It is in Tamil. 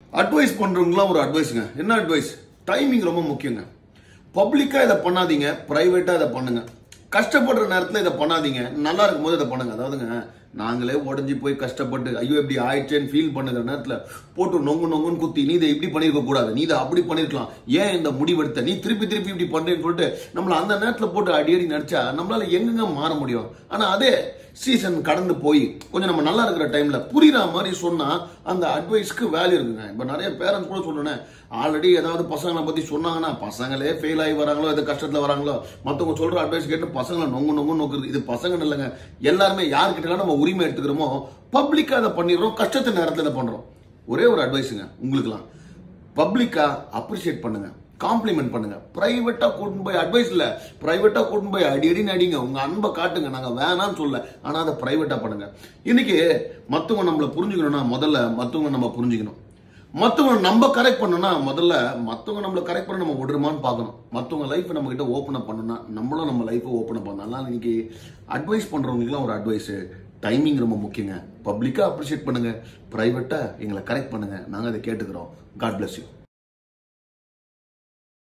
அட்வைஸ் பண்றவங்களாம் ஒரு அட்வைஸுங்க என்ன அட்வைஸ் டைமிங் ரொம்ப முக்கியங்க பப்ளிக்கா இதை பண்ணாதீங்க பிரைவேட்டா இதை பண்ணுங்க கஷ்டப்படுற நேரத்துல இதை பண்ணாதீங்க நல்லா இருக்கும்போது இதை பண்ணுங்க அதாவதுங்க நாங்களே உடஞ்சி போய் கஷ்டப்பட்டு ஐயோ இப்படி ஆயிடுச்சேன்னு ஃபீல் பண்ணுற நேரத்துல போட்டு நொங்கு நொங்குன்னு குத்தி நீ இதை இப்படி பண்ணிருக்க கூடாது நீ இதை அப்படி பண்ணிருக்கலாம் ஏன் இந்த முடிவெடுத்த நீ திருப்பி திருப்பி இப்படி பண்றேன்னு சொல்லிட்டு நம்மள அந்த நேரத்துல போட்டு அடி அடி நடிச்சா நம்மளால எங்கெங்க மாற முடியும் ஆனா அதே சீசன் கடந்து போய் கொஞ்சம் நம்ம நல்லா இருக்கிற டைம்ல புரியுற மாதிரி சொன்னா அந்த அட்வைஸ்க்கு வேல்யூ இருக்குங்க இப்ப நிறைய பேரண்ட்ஸ் கூட சொல்றேன் ஆல்ரெடி ஏதாவது பசங்களை பத்தி சொன்னாங்கன்னா பசங்களே ஃபெயில் ஆகி வராங்களோ எது கஷ்டத்துல வராங்களோ மத்தவங்க சொல்ற அட்வைஸ் கேட்டு பசங்களை நொங்கு நொங்கு நோக்குறது இது பசங்க இல்லைங்க எல்லாருமே யார்கிட்ட நம்ம உரிமை எடுத்துக்கிறோமோ பப்ளிக்கா அதை பண்ணிடுறோம் கஷ்டத்து நேரத்துல இதை பண்றோம் ஒரே ஒரு அட்வைஸுங்க உங்களுக்குலாம் பப்ளிக்கா அப்ரிஷியேட் பண்ணுங்க காம்ப்ளிமெண்ட் பண்ணுங்க பிரைவேட்டா கூட்டின்னு போய் அட்வைஸ் இல்ல பிரைவேட்டா கூட்டின்னு போய் அடி அடி அடிங்க உங்க அன்பை காட்டுங்க நாங்க வேணாம்னு சொல்ல ஆனா அதை பிரைவேட்டா பண்ணுங்க இன்னைக்கு மத்தவங்க நம்மள புரிஞ்சுக்கணும்னா முதல்ல மத்தவங்க நம்ம புரிஞ்சுக்கணும் மத்தவங்க நம்ம கரெக்ட் பண்ணணும்னா முதல்ல மத்தவங்க நம்மள கரெக்ட் பண்ண நம்ம விடுறோமான்னு பார்க்கணும் மத்தவங்க லைஃப் நம்ம கிட்ட ஓப்பன் அப் பண்ணணும்னா நம்மளும் நம்ம லைஃப்பை ஓப்பன் அப் பண்ணலாம் அதனால இன்னைக்கு அட்வைஸ் பண்றவங்களுக்குலாம் ஒரு அட்வைஸ் டைமிங் ரொம்ப முக்கியங்க பப்ளிக்கா அப்ரிஷியேட் பண்ணுங்க பிரைவேட்டா எங்களை கரெக்ட் பண்ணுங்க நாங்க அதை கேட்டுக்கிறோம் காட் bless யூ